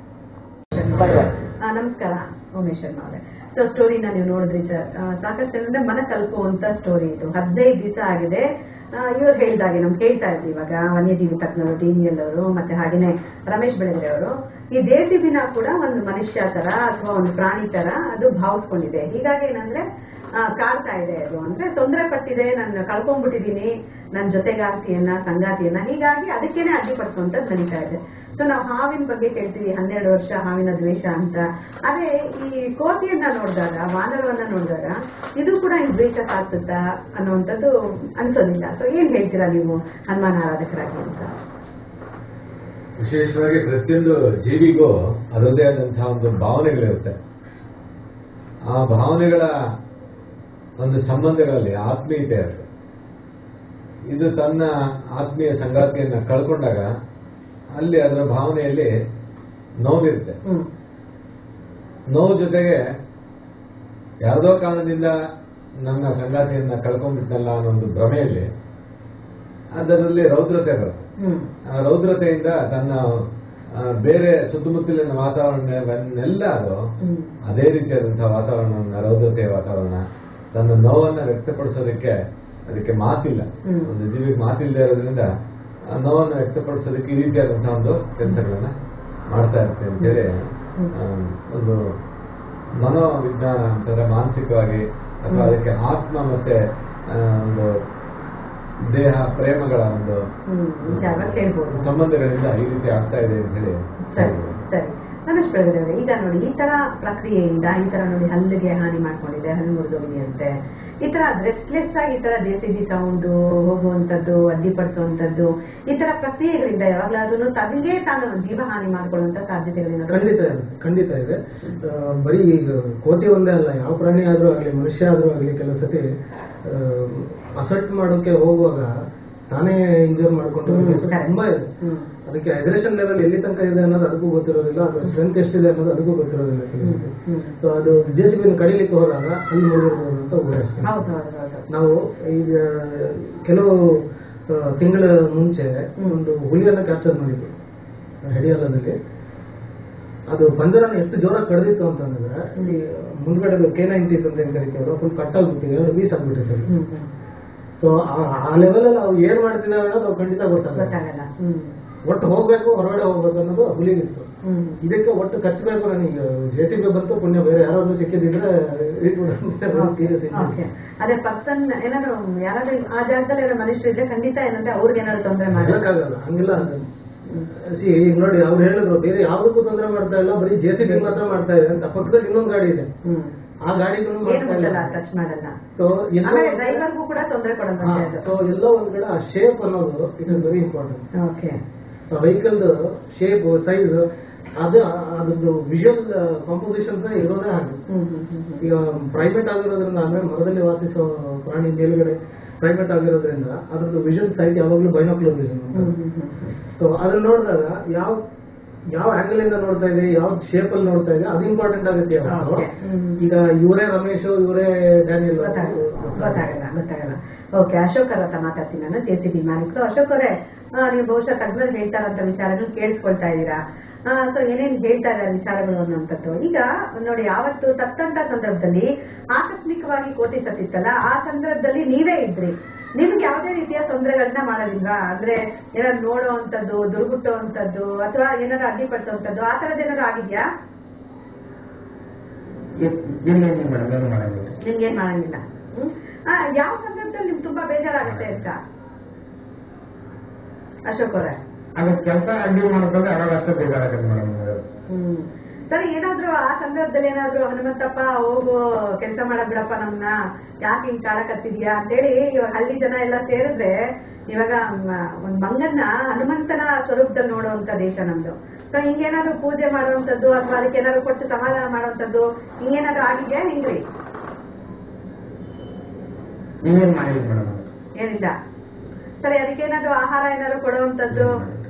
ಆ, ನಮಸ್ಕಾರ ಉಮೇಶ್ ಶರ್ಮಾ ಅವರೇ ಸೊ ಸ್ಟೋರಿನ ನೀವು ನೋಡಿದ್ರಿ ಸರ್ ಸಾಕಷ್ಟು ಏನಂದ್ರೆ ಮನ ತಲುಪುವಂತ ಸ್ಟೋರಿ ಇದು ಹದಿನೈದು ದಿವಸ ಆಗಿದೆ ಇವ್ರು ಹೇಳ್ದಾಗೆ ನಮ್ಗೆ ಕೇಳ್ತಾ ಇದ್ವಿ ಇವಾಗ ವನ್ಯಜೀವಿ ತಜ್ಞರು ಡಿನಿಯಲ್ ಅವರು ಮತ್ತೆ ಹಾಗೇನೆ ರಮೇಶ್ ಬೆಳಗೆರೆ ಅವರು ಈ ದೇಸಿಬಿನ ಕೂಡ ಒಂದು ಮನುಷ್ಯ ತರ ಅಥವಾ ಒಂದು ಪ್ರಾಣಿ ತರ ಅದು ಭಾವಿಸ್ಕೊಂಡಿದೆ ಹೀಗಾಗಿ ಏನಂದ್ರೆ ಆ, ಕಾಡ್ತಾ ಇದೆ ಅದು ಅಂದ್ರೆ ತೊಂದರೆ ಪಟ್ಟಿದೆ ನಾನು ಕಳ್ಕೊಂಡ್ಬಿಟ್ಟಿದೀನಿ ನನ್ನ ಜೊತೆಗಾರ್ತಿಯನ್ನ ಸಂಗಾತಿಯನ್ನ ಹೀಗಾಗಿ ಅದಕ್ಕೇನೆ ಅಡ್ಡಿಪಡಿಸುವಂತದ್ದು ನಡೀತಾ ಇದೆ ಸೊ ನಾವು ಹಾವಿನ ಬಗ್ಗೆ ಕೇಳ್ತೀವಿ ಹನ್ನೆರಡು ವರ್ಷ ಹಾವಿನ ದ್ವೇಷ ಅಂತ ಅದೇ ಈ ಕೋತಿಯನ್ನ ನೋಡಿದಾಗ ವಾನರವನ್ನ ನೋಡಿದಾಗ ಇದು ಕೂಡ ಈ ದ್ವೇಷ ಸಾಧಿಸುತ್ತಾ ಅನ್ನುವಂಥದ್ದು ಅನ್ಸೋದಿಲ್ಲ ಸೊ ಏನ್ ಹೇಳ್ತೀರಾ ನೀವು ಹನುಮಾನ್ ಆರಾಧಕರಾಗಿ ಅಂತ ವಿಶೇಷವಾಗಿ ಪ್ರತಿಯೊಂದು ಜೀವಿಗೂ ಅದರದೇ ಆದಂತಹ ಒಂದು ಭಾವನೆಗಳಿರುತ್ತೆ ಆ ಭಾವನೆಗಳ ಒಂದು ಸಂಬಂಧಗಳಲ್ಲಿ ಆತ್ಮೀಯತೆ ಇರುತ್ತೆ ಇದು ತನ್ನ ಆತ್ಮೀಯ ಸಂಗಾತಿಯನ್ನ ಕಳ್ಕೊಂಡಾಗ ಅಲ್ಲಿ ಅದರ ಭಾವನೆಯಲ್ಲಿ ನೋವಿರುತ್ತೆ ಹ್ಮ್ ನೋವು ಜೊತೆಗೆ ಯಾವುದೋ ಕಾರಣದಿಂದ ನನ್ನ ಸಂಗಾತಿಯನ್ನ ಕಳ್ಕೊಂಡ್ಬಿಟ್ನಲ್ಲ ಅನ್ನೋ ಒಂದು ಭ್ರಮೆಯಲ್ಲಿ ಅದರಲ್ಲಿ ರೌದ್ರತೆ ಬರುತ್ತೆ ಹ್ಮ್ ಆ ರೌದ್ರತೆಯಿಂದ ತನ್ನ ಆ, ಬೇರೆ ಸುತ್ತಮುತ್ತಲಿನ ವಾತಾವರಣವನ್ನೆಲ್ಲ ಅದು ಹ್ಮ್ ಅದೇ ರೀತಿಯಾದಂತಹ ವಾತಾವರಣವನ್ನ ರೌದ್ರತೆಯ ವಾತಾವರಣ ತನ್ನ ನೋವನ್ನ ವ್ಯಕ್ತಪಡಿಸೋದಕ್ಕೆ ಅದಕ್ಕೆ ಮಾತಿಲ್ಲ ಹ್ಮ್. ಒಂದು ಜೀವಿಗೆ ಮಾತಿಲ್ಲದೆ ಇರೋದ್ರಿಂದ ಆ ನೋವನ್ನು ವ್ಯಕ್ತಪಡಿಸೋದಕ್ಕೆ ಈ ರೀತಿಯಾದಂತಹ ಒಂದು ಕೆಲಸಗಳನ್ನ ಮಾಡ್ತಾ ಇರುತ್ತೆ ಅಂತೇಳಿ ಆ, ಒಂದು ಮನೋವಿಜ್ಞಾನ ಅಂತಾರೆ ಮಾನಸಿಕವಾಗಿ ಅಥವಾ ಅದಕ್ಕೆ ಆತ್ಮ ಮತ್ತೆ ಆ, ಒಂದು ದೇಹ ಪ್ರೇಮಗಳ ಒಂದು ಹ್ಮ್ ವಿಚಾರವಾಗಿ ಹೇಳ್ಬೋದು ಸಂಬಂಧಗಳಿಂದ ಈ ರೀತಿ ಆಗ್ತಾ ಇದೆ ಅಂತ ಹೇಳಿ ಸರಿ ಸರಿ ರಮೇಶ್ ಬೆಳಗರೆ ಅವರೇ, ಈಗ ನೋಡಿ ಈ ತರ ಪ್ರಕ್ರಿಯೆಯಿಂದ ಈ ತರ ನೋಡಿ ಹಲ್ಲಿಗೆ ಹಾನಿ ಮಾಡ್ಕೊಂಡಿದೆ ಹಲ್ಲು ಮುರಿದೋಗಿದೆ ಅಂತೆ ಈ ತರ ರೆಸ್ಟ್ಲೆಸ್ ಆಗಿ ಈ ತರ ಜೆ ಸಿ ಬಿ ಸೌಂಡ್ ಹೋಗುವಂತದ್ದು ಅಡ್ಡಿಪಡಿಸುವಂತದ್ದು ಈ ತರ ಪ್ರಕ್ರಿಯೆಗಳಿಂದ ಯಾವಾಗ್ಲಾದ್ರೂ ತನಗೆ ತಾನು ಜೀವ ಹಾನಿ ಮಾಡ್ಕೊಳ್ಳುವಂತ ಸಾಧ್ಯತೆಗಳೇನಾದ್ರು ಖಂಡಿತ ಇದೆ ಖಂಡಿತ ಇದೆ ಆ, ಬರೀ ಈಗ ಕೋತಿ ಒಂದೇ ಅಲ್ಲ ಯಾವ ಪ್ರಾಣಿ ಆದ್ರೂ ಆಗಲಿ ಮನುಷ್ಯ ಆದ್ರೂ ಆಗಲಿ ಕೆಲವು ಸತಿ ಅಸಲ್ಟ್ ಮಾಡೋಕೆ ಹೋಗುವಾಗ ತಾನೇ ಇಂಜೂರ್ ಮಾಡ್ಕೊಂಡು ಹ್ಮ್, ಹೋಗೋ ಕೆಲ್ಸ correct. ತುಂಬಾ ಇದೆ ಹ್ಮ್. ಅದಕ್ಕೆ ಹೈಡ್ರೇಷನ್ ಲೆವೆಲ್ ಎಲ್ಲಿ ತನಕ ಇದೆ ಅನ್ನೋದು ಅದಕ್ಕೂ ಗೊತ್ತಿರೋದಿಲ್ಲ ಅದ್ರ ಸ್ಟ್ರೆಂತ್ ಎಷ್ಟಿದೆ ಅನ್ನೋದು ಅದಕ್ಕೂ ಗೊತ್ತಿರೋದಿಲ್ಲ ಕೆಲಸಕ್ಕೆ ಹ್ಮ್. ಸೊ ಅದು ಜೆ ಸಿ ಬಿನ ಕಡಿಲಿಕ್ಕೆ ಹೋದಾಗ ಅಲ್ಲಿ ಮುಳುಗಿರ್ಬೋದು ಅಂತ ಊಹೆ ಅಷ್ಟೇ. ಹೌದು ಹೌದು ಹೌದು ನಾವು ಈಗ ಕೆಲವು ಆ, ತಿಂಗಳ ಮುಂಚೆ ಒಂದು ಹುಲಿಯನ್ನ ಕ್ಯಾಪ್ಚರ್ ಮಾಡಿದ್ವಿ ಹೆಡಿಯಾಲದಲ್ಲಿ ಅದು ಪಂಜರನ ಎಷ್ಟು ಜೋರಾಗಿ ಕಡ್ದಿತ್ತು ಅಂತಂದ್ರೆ ಈ ಮುಂದ್ಗಡೆ ಕೆ ನೈಂಟಿ ಅಂತ ಏನ್ ಕರಿತೀವಲ್ಲ ಫುಲ್ ಕಟ್ ಆಗ್ಬಿಟ್ಟಿದೆ ಎರಡು ಪೀಸ್ ಆಗ್ಬಿಟ್ಟಿದೆ ಹ್ಮ್ ಹ್ಮ್ ಸೊ ಆ ಲೆವೆಲ್ ಅಲ್ಲಿ ನಾವು ಏನ್ ಮಾಡ್ತೀವಿ ಅನ್ನೋದು ನಾವು ಖಂಡಿತ ಗೊತ್ತಾಗಲ್ಲ ಗೊತ್ತಾಗಲ್ಲ ಹ್ಮ್ ಒಟ್ಟು ಹೋಗ್ಬೇಕು ಹೊರಗಡೆ ಹೋಗ್ಬೇಕು ಅನ್ನೋದು ಹುಲಿಗಿತ್ತು ಹ್ಮ್ ಇದಕ್ಕೆ ಒಟ್ಟು ಕಚ್ಚಬೇಕು ನನಗೆ ಜೆ ಸಿ ಬಿ ಬಂತು ಪುಣ್ಯ ಬೇರೆ ಯಾರಾದ್ರೂ ಸಿಕ್ಕಿದ್ರೆ ಸೀರಿಯಸ್ ಓಕೆ ಅದೇ ಪರ್ಸನ್ ಏನಾದ್ರು ಯಾರಾದ್ರೂ ಆ ಜಾಗದಲ್ಲಿ ಇರೋ ಮನುಷ್ಯರು ಇದ್ರೆ ಖಂಡಿತ ಏನಂದ್ರೆ ಅವ್ರಿಗೆ ಏನಾದ್ರು ತೊಂದರೆ ಮಾಡಲ್ಲ ಮಾಡಕ್ಕಾಗಲ್ಲ ಹಂಗಿಲ್ಲ ಸಿ ಈಗ ನೋಡಿ ಅವ್ರು ಹೇಳಿದ್ರು ಬೇರೆ ಯಾವ್ದಕ್ಕೂ ತೊಂದರೆ ಮಾಡ್ತಾ ಇಲ್ಲ ಬರೀ ಜೆ ಸಿ ಬಿ ಮಾತ್ರ ಮಾಡ್ತಾ ಇದೆ ಅಂತ ಪಕ್ಕದಲ್ಲಿ ಇನ್ನೊಂದು ಗಾಡಿ ಇದೆ ಹ್ಮ್ ಆ ಗಾಡಿಗೂ ಏನು ಮಾಡ್ತಾ ಇಲ್ಲ ಮಾಡಲ್ಲ ಟಚ್ ಮಾಡಲ್ಲ ಸೊ ಆಮೇಲೆ ಡ್ರೈವರ್ಗೂ ಕೂಡ ತೊಂದರೆ ಕೊಡಲ್ಲ ಸೊ ಎಲ್ಲ ಒಂದ್ ಕಡೆ ಆ ಶೇಪ್ ಅನ್ನೋದು it is very important okay vehicle shape size ಅದು ಅದ್ರದ್ದು ವಿಜುವಲ್ ಕಾಂಪೋಸಿಷನ್ ಇರೋದೇ ಹಾಗೆ ಹ್ಮ್ ಹ್ಮ್ ಹ್ಮ್ ಹ್ಮ್ ಈಗ ಪ್ರೈವೇಟ್ ಆಗಿರೋದ್ರಿಂದ ಅಂದ್ರೆ ಮರದಲ್ಲಿ ವಾಸಿಸೋ ಪ್ರಾಣಿ ಮೇಲ್ಗಡೆ ಪ್ರೈವೇಟ್ ಆಗಿರೋದ್ರಿಂದ ಅದ್ರದ್ದು ವಿಷನ್ ಸೈಟ್ ಯಾವಾಗಲೂ ಬೈನಾಕ್ಯುಲರ್ ವಿಷನ್ ಹ್ಮ್ ಹ್ಮ್ ಹ್ಮ್ ಹ್ಮ್ ಸೊ ಅದನ್ನ ನೋಡಿದಾಗ ಯಾವ ಯಾವ ಆಂಗಲ್ ಇಂದ ನೋಡ್ತಾ ಇದೆ ಯಾವ ಶೇಪ್ ಅಲ್ಲಿ ನೋಡ್ತಾ ಇದೆ ಅದು ಇಂಪಾರ್ಟೆಂಟ್ ಆಗುತ್ತೆ ಯಾವತ್ತು. Okay. ಹ್ಮ್. ಈಗ ಇವರೇ ರಮೇಶ್ ಇವರೇ ಡ್ಯಾನಿಯಲ್ ಗೊತ್ತಾಗಲ್ಲ ಗೊತ್ತಾಗಲ್ಲ ಗೊತ್ತಾಗಲ್ಲ ಓಕೆ ಅಶೋಕ್ ಅವ್ರ ಹತ್ರ ಮಾತಾಡ್ತೀನಿ ನಾನು ಜೆ ಸಿ ಬಿ ಮಾಲೀಕರು ಅಶೋಕ್ ಅವರೇ ಆ, ನೀವು ಬಹುಶಃ ತಜ್ಞರು ಹೇಳ್ತಾರಂತ ವಿಚಾರಗಳು ಕೇಳಿಸ್ಕೊಳ್ತಾ ಇದ್ದೀರಾ ಸೊ ಏನೇನ್ ಹೇಳ್ತಾ ಇದ್ದಾರೆ ವಿಚಾರಗಳು ಅನ್ನುವಂಥದ್ದು ಈಗ ನೋಡಿ ಯಾವತ್ತು ಸತ್ತಂತ ಸಂದರ್ಭದಲ್ಲಿ ಆಕಸ್ಮಿಕವಾಗಿ ಕೋತಿ ಸತ್ತಿತ್ತಲ್ಲ ಆ ಸಂದರ್ಭದಲ್ಲಿ ನೀವೇ ಇದ್ರಿ ನಿಮ್ಗೆ ಯಾವುದೇ ರೀತಿಯ ತೊಂದರೆಗಳನ್ನ ಮಾಡೋದಿಲ್ವಾ ಅಂದ್ರೆ ಏನಾದ್ರು ನೋಡುವಂಥದ್ದು ದುರ್ಗುಟ್ಟುವಂಥದ್ದು ಅಥವಾ ಏನಾದ್ರು ಅಡ್ಡಿಪಡಿಸುವಂಥದ್ದು ಆ ತರದ್ ಏನಾದ್ರು ಆಗಿದ್ಯಾ ಇಲ್ಲ ಇಲ್ಲ ಮೇಡಮ್ ಏನು ಮಾಡಂಗಿಲ್ಲ ನಿಮ್ಗೇನ್ ಮಾಡಂಗಿಲ್ಲ ಹ್ಮ್? ಆ, ಯಾವ ಸಂದರ್ಭದಲ್ಲಿ ನಿಮ್ಗೆ ತುಂಬಾ ಬೇಜಾರಾಗುತ್ತೆ ಅಂತ ಅಶೋಕ್ ಅವರೇ ಅದು ಕೆಲಸ ಅಡ್ಡಿ ಮಾಡ್ಕೊಂಡ್ರೆ ಅವಾಗ ಅಷ್ಟೇ ಬೇಜಾರಾಗತ್ತೆ ಮೇಡಮ್ ಹ್ಮ್ ಸರಿ ಏನಾದ್ರು ಆ ಸಂದರ್ಭದಲ್ಲಿ ಏನಾದ್ರು ಹನುಮಂತಪ್ಪ ಹೋಗು ಕೆಲಸ ಮಾಡಕ್ ಬಿಡಪ್ಪ ನಮ್ನ ಯಾಕೆ ಹಿಂಗ್ ಕಾಡಕತ್ತಿದ್ಯಾ ಅಂತೇಳಿ ಇವಾಗ ಹಳ್ಳಿ ಜನ ಎಲ್ಲ ಸೇರಿದ್ರೆ ಇವಾಗ ಮ- ಒಂದ್ ಮಂಗನ್ನ ಹನುಮಂತನ ಸ್ವರೂಪದಲ್ಲಿ ನೋಡುವಂತ ದೇಶ ನಮ್ದು ಸೊ ಹಿಂಗೇನಾದ್ರು ಪೂಜೆ ಮಾಡುವಂತದ್ದು ಅಥವಾ ಅದಕ್ಕೆ ಏನಾದ್ರು ಕೊಟ್ಟು ಸಮಾಧಾನ ಮಾಡುವಂತದ್ದು ಹಿಂಗೇನಾದ್ರು ಆಗಿದ್ಯಾ ಹಿಂಗ್ರಿ ನೀವೇನ್ ಮಾಡಿಲ್ಲ ಮೇಡಮ್ ಏನಿಲ್ಲ ಸರಿ ಅದಕ್ಕೇನಾದ್ರು ಆಹಾರ ಏನಾದ್ರು ಕೊಡುವಂತದ್ದು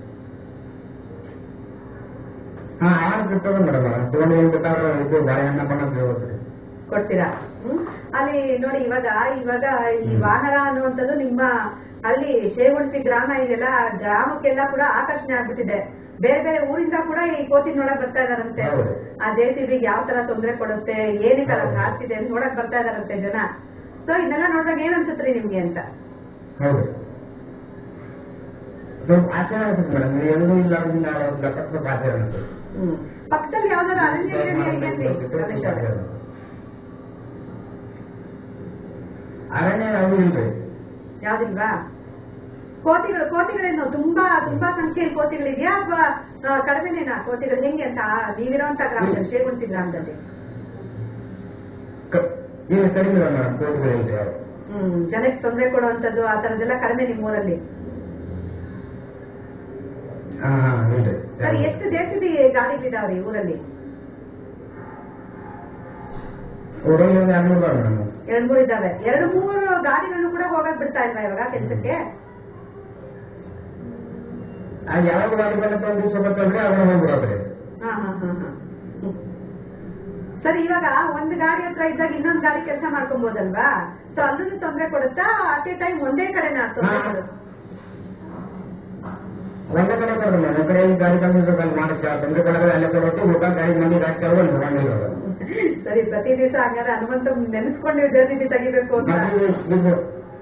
ಹಾ ಆಹಾರ ಕೊಡ್ತದ ಮೇಡಮ್ ತಗೊಂಡು ಏನ್ ಬೇಕಾದ್ರೆ ಇದು ಬಾಳೆಹಣ್ಣ ಬಣ್ಣ ಹೋಗ್ರಿ ಕೊಡ್ತೀರಾ ಹ್ಮ್ ಅಲ್ಲಿ ನೋಡಿ ಇವಾಗ ಇವಾಗ ಈ ವಾನರ ಅನ್ನುವಂಥದ್ದು ನಿಮ್ಮ ಅಲ್ಲಿ ಶೇಗುಣಸಿ ಗ್ರಾಮ ಇದೆಯಲ್ಲ ಆ ಗ್ರಾಮಕ್ಕೆಲ್ಲ ಕೂಡ ಆಕರ್ಷಣೆ ಆಗ್ಬಿಟ್ಟಿದೆ ಬೇರೆ ಬೇರೆ ಊರಿಂದ ಕೂಡ ಈ ಕೋತಿ ನೋಡಕ್ ಬರ್ತಾ ಇದಾರಂತೆ ಹೌದು. ಆ ಜೆ ಸಿ ಬಿಗೆ ಯಾವ ತರ ತೊಂದರೆ ಕೊಡುತ್ತೆ ಏನಕ್ಕೆ ಅಲ್ಲ ಆಗ್ತಿದೆ ಅಂತ ನೋಡಕ್ ಬರ್ತಾ ಇದಾರಂತೆ ಜನ ಸೊ ಇದನ್ನೆಲ್ಲ ನೋಡಿದಾಗ ಏನ್ ಅನ್ಸುತ್ತ್ರಿ ನಿಮ್ಗೆ ಅಂತ ಹೌದು ಸ್ವಲ್ಪ ಆಚಾರ ಅನ್ಸುತ್ತೆ ಮೇಡಮ್ ಎಲ್ಲೂ ಇಲ್ಲ ಇಲ್ಲ ಲೆಕ್ಕ ಸ್ವಲ್ಪ ಆಚಾರ ಅನ್ಸುತ್ತೆ ಹ್ಮ್ ಪಕ್ಕದಲ್ಲಿ ಯಾವ್ದಾದ್ರು ಅರಣ್ಯ ಗಿರಣ್ಯ ಇದೆಯನ್ರಿ ರಮೇಶ್ ಅವ್ರೆ? ಅರಣ್ಯ ಯಾವುದು ಇಲ್ರಿ ಯಾವ್ದಿಲ್ವಾ ಕೋತಿಗಳು ಕೋತಿಗಳೇನು ತುಂಬಾ ತುಂಬಾ ಸಂಖ್ಯೆಯಲ್ಲಿ ಕೋತಿಗಳಿದೆಯಾ ಅಥವಾ ಕಡಿಮೆನೇನಾ ಕೋತಿಗಳು ಹೆಂಗೆ ಅಂತ ಆ, ನೀವಿರೋಂತ ಗ್ರಾಮದಲ್ಲಿ ಶೇಗುಣಸಿ ಗ್ರಾಮದಲ್ಲಿ ಕ- ಈಗ ಕಡಿಮೆ ಇಲ್ಲ ಮೇಡಮ್ ಕೋಟಿಗಳು ಇಲ್ರಿ ಯಾರು ಹ್ಮ್ ಜನಕ್ಕೆ ತೊಂದರೆ ಕೊಡುವಂತದ್ದು ಆ ತರದೆಲ್ಲ ಕಡಿಮೆ ನಿಮ್ ಊರಲ್ಲಿ ಹಾ ಹಾ ಇಲ್ರಿ ಸರಿ ಎಷ್ಟು ಜೆಸಿಬಿ ಗಾಡಿಗಳಿದಾವ್ರಿ ಊರಲ್ಲಿ ಊರಲ್ಲಿ ಒಂದು ಎರಡು ಮೂರು ಮೇಡಮ್ ಎರಡ್ ಮೂರು ಇದಾವೆ ಎರಡು ಮೂರು ಗಾಡಿಗಳನ್ನು ಕೂಡ ಹೋಗಕ್ ಬಿಡ್ತಾ ಇಲ್ವಾ ಇವಾಗ ಕೆಲ್ಸಕ್ಕೆ ಆ ಯಾವಾಗ ಗಾಡಿ ಬಂದಪ್ಪ ಒಂದು ದಿವಸ ಬರ್ತಂದ್ರೆ ಅದನ್ನ ಹೋಗ್ಬಿಡೋದ್ರಿ ಹಾ ಹಾ ಹಾ ಹಾ ಹ್ಮ್. ಸರಿ ಇವಾಗ ಒಂದ್ ಗಾಡಿ ಹತ್ರ ಇದ್ದಾಗ ಇನ್ನೊಂದ್ ಗಾಡಿ ಕೆಲಸ ಮಾಡ್ಕೊಬೋದಲ್ವಾ ಸೊ ಅಲ್ಲೂ ತೊಂದರೆ ಕೊಡುತ್ತಾ ಅಟ್ ಎ ಟೈಮ್ ಒಂದೇ ಕಡೆನಾ ತೊಂದರೆ ಹಾ. ಕೊಡುತ್ತೆ ಒಂದೇ ಕಡೆ ಕೊಡೋದು ಮೇಡಮ್ ಈ ಕಡೆ ಈ ಗಾಡಿ ಬಂದಿದ್ದು ಅಲ್ಲಿ ಮಾಡಕ್ಕೆ ತೊಂದರೆ ಕೊಡೋದು ಅಲ್ಲೇ ಕೊಡೋದು ಊಟ ಗಾಡಿ ಮಂದಿ ಹಾಕ್ತಾವ ಅಲ್ಲಿ ಬಂದಿರೋದು ಸರಿ ಪ್ರತಿ ದಿವಸ ಹಂಗಾರೆ ಹನುಮಂತ ನೆನೆಸ್ಕೊಂಡು ಜರ್ನಿ ತೆಗಿಬೇಕು ಅಂತ ಮತ್ತೆ ಇದು ಇದು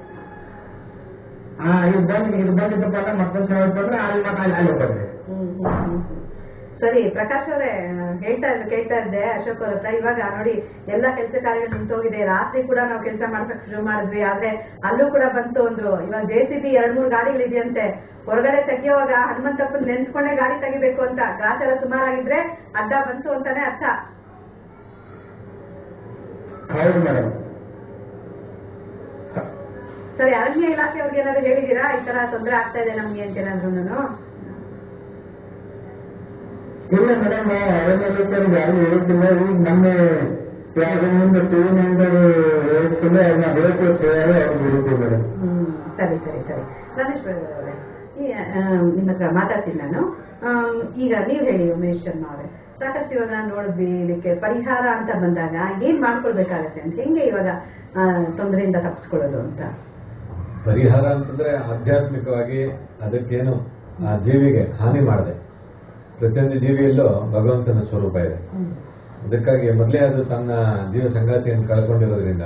ಹಾ ಇದು ಬಂದ್ ಇದು ಬಂದಿದ್ದಪ್ಪ ಅಂದ್ರೆ ಮತ್ತೊಂದು ಚೆನ್ನಾಗಿ ಬಂದ್ರೆ ಅಲ್ಲಿ ಮತ್ತೆ ಅಲ್ಲಿ ಅಲ್ಲಿ ಹೋಗೋದ್ರಿ ಹ್ಮ್, ಹ್ಮ್, ಹ್ಮ್. ಸರಿ ಪ್ರಕಾಶ್ ಅವರೇ ಹೇಳ್ತಾ ಇದ್ದೆ ಕೇಳ್ತಾ ಇದ್ದೆ ಅಶೋಕ್ ಅವ್ರ ಹತ್ರ ಇವಾಗ ನೋಡಿ ಎಲ್ಲ ಕೆಲಸ ಕಾರ್ಯಗಳು ನಿಂತೋಗಿದೆ ರಾತ್ರಿ ಕೂಡ ನಾವು ಕೆಲಸ ಮಾಡ್ಸಕ್ ಶುರು ಮಾಡಿದ್ವಿ ಆದ್ರೆ ಅಲ್ಲೂ ಕೂಡ ಬಂತು ಅಂದ್ರು ಇವಾಗ ಜೆ ಸಿ ಬಿ ಎರಡ್ ಮೂರು ಗಾಡಿಗಳಿದೆಯಂತೆ ಹೊರಗಡೆ ತೆಗಿಯುವಾಗ ಹನುಮಂತಪ್ಪನ್ ನೆನ್ಸ್ಕೊಂಡೇ ಗಾಡಿ ತೆಗಿಬೇಕು ಅಂತ ಗ್ರಾಚಾರ ಸುಮಾರಾಗಿದ್ರೆ ಅಡ್ಡ ಬಂತು ಅಂತಾನೆ ಅರ್ಥ ಹೌದು ಮೇಡಮ್ ಸರಿ ಅರಣ್ಯ ಇಲಾಖೆಯವ್ರಿಗೆ ಏನಾದ್ರು ಹೇಳಿದೀರಾ ಈ ತರ ತೊಂದರೆ ಆಗ್ತಾ ಇದೆ ನಮ್ಗೆ ಅಂತ ಏನಾದ್ರು ಇಲ್ಲ ಮೇಡಮ್ ಅರಣ್ಯ ಯಾರು ಹೇಳುತ್ತಿಲ್ಲ ಈಗ ಮೊನ್ನೆ ಯಾರ ಮುಂದೆ ಟಿವಿನಿಂದ ಹೇಳುತ್ತಿಲ್ಲ ಅದನ್ನ ಬೇಕು ಅಂತ ಹೇಳಿ ಅವ್ರು ಬಿಡುತ್ತೆ ಮೇಡಮ್ ಹ್ಮ್ ಸರಿ ಸರಿ ಸರಿ ರಮೇಶ್ ಅವರೇ ಈ, ಆ, ನಿಮ್ಮ ಹತ್ರ ಮಾತಾಡ್ತೀನಿ ನಾನು ಆಮ್, ಈಗ ನೀವು ಹೇಳಿ ಉಮೇಶ್ ಶರ್ಮಾ ಅವರೇ ಸಾಕಷ್ಟು ಇವಾಗ ನೋಡಿದ್ವಿ ಇದಕ್ಕೆ ಪರಿಹಾರ ಅಂತ ಬಂದಾಗ ಏನ್ ಮಾಡ್ಕೊಳ್ಬೇಕಾಗತ್ತೆ ಅಂತ ಹೆಂಗೆ ಇವಾಗ ಆ, ತೊಂದರೆಯಿಂದ ತಪ್ಪಿಸ್ಕೊಳ್ಳೋದು ಅಂತ ಪರಿಹಾರ ಅಂತಂದ್ರೆ ಆಧ್ಯಾತ್ಮಿಕವಾಗಿ ಅದಕ್ಕೇನು ಆ ಜೀವಿಗೆ ಹಾನಿ ಮಾಡದೆ ಪ್ರತಿಯೊಂದು ಜೀವಿಯಲ್ಲೂ ಭಗವಂತನ ಸ್ವರೂಪ ಇದೆ ಅದಕ್ಕಾಗಿ ಮೊದಲೇ ಅದು ತನ್ನ ಜೀವ ಸಂಗಾತಿಯನ್ನು ಕಳ್ಕೊಂಡಿರೋದ್ರಿಂದ